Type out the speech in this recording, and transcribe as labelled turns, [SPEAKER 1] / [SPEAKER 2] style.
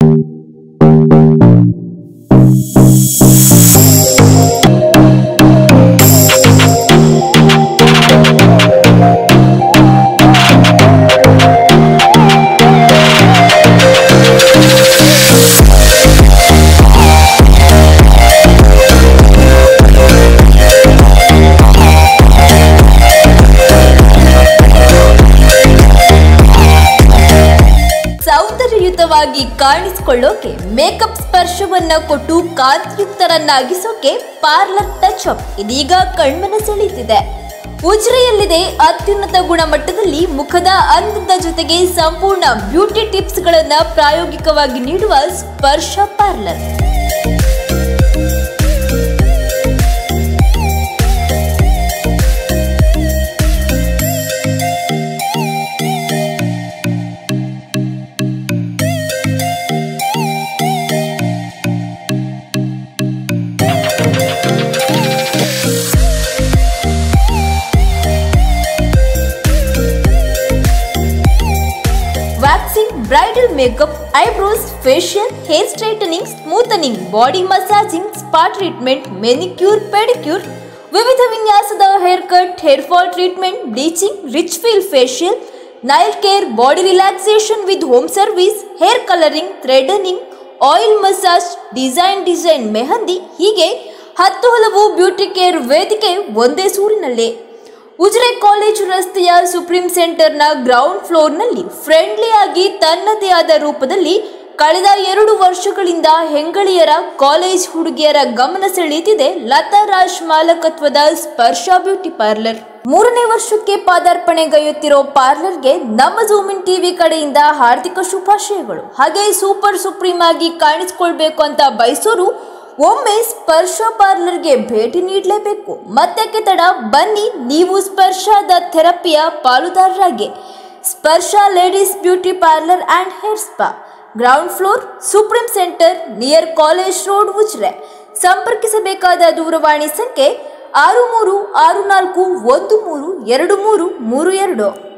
[SPEAKER 1] ಸೌಂದರ್ಯಯುತವಾಗಿ ಕಾಣಿಸಿಕೊಳ್ಳೋಕೆ makeup ಸ್ಪರ್ಶವನ್ನ ಕೊಟ್ಟು ಕಾಂತಿಯುಕ್ತರನ್ನಾಗಿಸೋಕೆ parlour touch up ಇದೀಗ ಕಣ್ಮನ ಸೆಳೀತಿದೆ ಉಜ್ರೆಯಲ್ಲಿದೆ ಅತ್ಯುನ್ನತ ಗುಣಮಟ್ಟದಲ್ಲಿ ಮುಖದ ಅಂದದ ಜೊತೆಗೆ ಸಂಪೂರ್ಣ ಬ್ಯೂಟಿ ಟಿಪ್ಸ್ಗಳನ್ನ ಪ್ರಾಯೋಗಿಕವಾಗಿ ನೀಡುವ Sparsha parlour waxing bridal makeup eyebrows facial hair straightening smoothening body massaging spa treatment manicure pedicure ವಿವಿಧ ವಿನ್ಯಾಸದ hair cut hair fall treatment bleaching rich feel facial nail care body relaxation with home service hair colouring threading oil massage design design mehndi ಹೀಗೆ ಹತ್ತು ಹಲವು beauty care ವೇದಿಕೆ ಒಂದೇ ಸೂರಿನಲ್ಲೇ Ujire college ರಸ್ತೆಯ supreme ಸೆಂಟರ್ನ ಗ್ರೌಂಡ್ ಫ್ಲೋರ್ನಲ್ಲಿ ಫ್ರೆಂಡ್ಲಿ ಆಗಿ ತನ್ನದೇ ಆದ ರೂಪದಲ್ಲಿ ಕಳೆದ ಎರಡು ವರ್ಷಗಳಿಂದ ಹೆಂಗಳಿಯರ ಕಾಲೇಜ್ ಹುಡುಗಿಯರ ಗಮನ ಸೆಳೆಯುತ್ತಿದೆ ಲತಾ ರಾಜ್ ಮಾಲಕತ್ವದ ಸ್ಪರ್ಶ ಬ್ಯೂಟಿ ಪಾರ್ಲರ್ ಮೂರನೇ ವರ್ಷಕ್ಕೆ ಪಾದಾರ್ಪಣೆಗೈಯುತ್ತಿರೋ ಪಾರ್ಲರ್ಗೆ ನಮ್ಮ ಜೂಮಿನ್ ಟಿವಿ ಕಡೆಯಿಂದ ಹಾರ್ದಿಕ ಶುಭಾಶಯಗಳು ಹಾಗೆ ಸೂಪರ್ ಸುಪ್ರೀಂ ಆಗಿ ಕಾಣಿಸ್ಕೊಳ್ಬೇಕು ಅಂತ ಬಯಸೋರು ಒಮ್ಮೆ ಸ್ಪರ್ಶ ಪಾರ್ಲರ್ಗೆ ಭೇಟಿ ನೀಡಲೇಬೇಕು ಮತ್ತಕ್ಕೆ ತಡ ಬನ್ನಿ ನೀವು ಸ್ಪರ್ಶದ ಥೆರಪಿಯ ಪಾಲುದಾರರಾಗಿ Sparsha ladies beauty parlour and hair spa ground floor supreme centre near college road Ujire ಸಂಪರ್ಕಿಸಬೇಕಾದ ದೂರವಾಣಿ ಸಂಖ್ಯೆ ಆರು ಮೂರು ಆರು ನಾಲ್ಕು ಒಂದು ಮೂರು ಎರಡು ಮೂರು ಮೂರು ಎರಡು